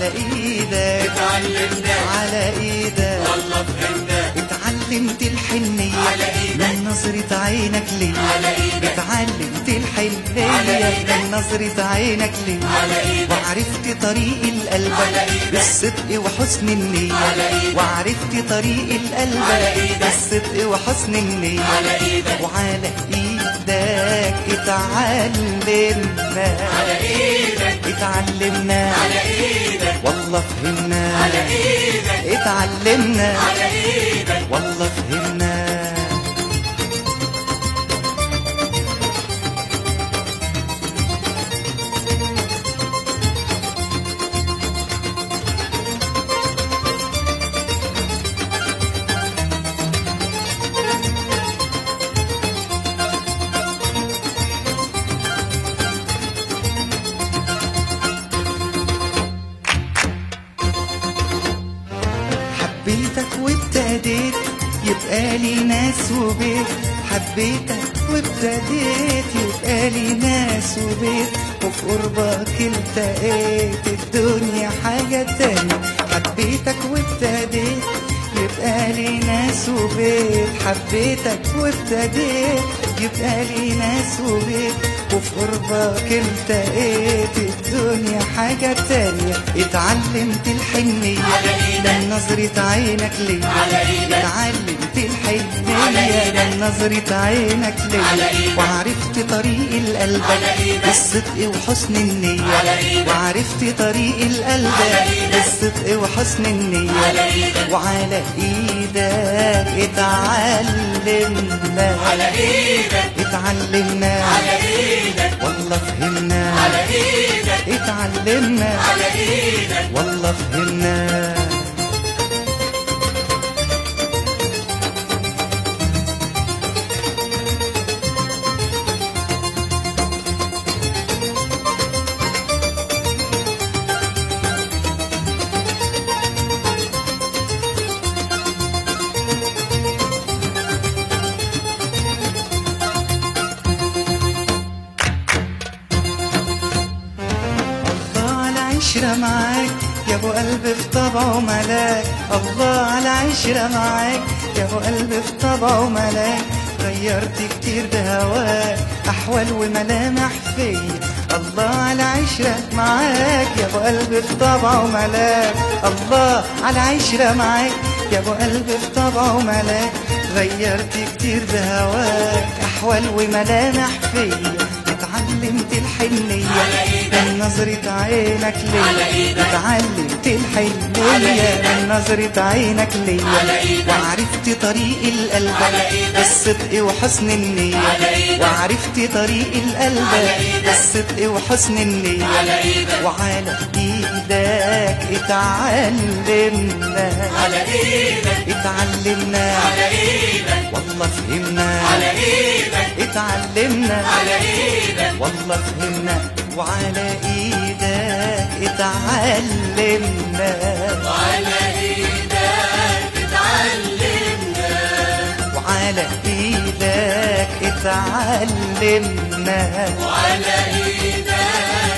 ايدك اتعلمنا على ايدك والله فهمنا اتعلمت الحنية على إيدك. من نظرة عينك لي على إيدك. اتعلمت على الحنية إيدك. من نظرة عينك لي على إيدك. وعرفت طريق القلب على إيدك. بالصدق وحسن النية على إيدك. وعرفت طريق القلب على إيدك. بالصدق وحسن النية على إيدك. وعلى ايدك اتعلمنا على ايدك اتعلمنا على ايدك والله فهمنا على ايدك اتعلمنا على ايدك والله فهمنا حبيتك وابتديت يبقى لي ناس وبيت حبيتك وابتديت يبقى لي ناس وبيت وفي قربك التقيت الدنيا حاجة تانية حبيتك وابتديت يبقى لي ناس وبيت حبيتك وابتديت يبقى لي ناس وبيت وفي قربك التقيت الدنيا حاجة تانية اتعلمت الحنية على إيدك. من نظرة عينك ليا على إيدك. اتعلمت على الحنية إيدك. من نظرة عينك على ليا إيدك. وعرفت طريق القلب على إيدك. بالصدق وحسن النية على إيدك. وعرفت طريق القلب على إيدك. بالصدق وحسن النية على إيدك. وعلى ايدك اتعلمنا على ايدك اتعلمنا على ايدك والله فهمنا على ايدك اتعلمنا على ايدك والله فهمنا الله على عشرة معاك يا ابو قلب في طبعه ملاك الله على عشرة معاك يا ابو قلب في طبعه ملاك غيرت كتير بهواك احوال وملامح فيا الله على عشرة معاك يا ابو قلب في طبعه ملاك الله على عشرة معاك يا ابو قلب في طبعه ملاك غيرت كتير بهواك احوال وملامح فيا اتعلمت الحنية على إيدك. من نظرة عينك على ليا إيدك. اتعلمت على الحنية إيدك. من نظرة عينك على ليا إيدك. وعرفت طريق القلب على إيدك. بالصدق وحسن النية على إيدك. وعرفت طريق القلب على إيدك. بالصدق وحسن النية على إيدك. وعلى ايدك اتعلمنا على ايدك اتعلمنا على ايدك والله فهمنا على ايدك اتعلمنا على ايدك والله فهمنا وعلى ايدك اتعلمنا وعلى ايدك اتعلمنا وعلى ايدك اتعلمنا وعلى ايدك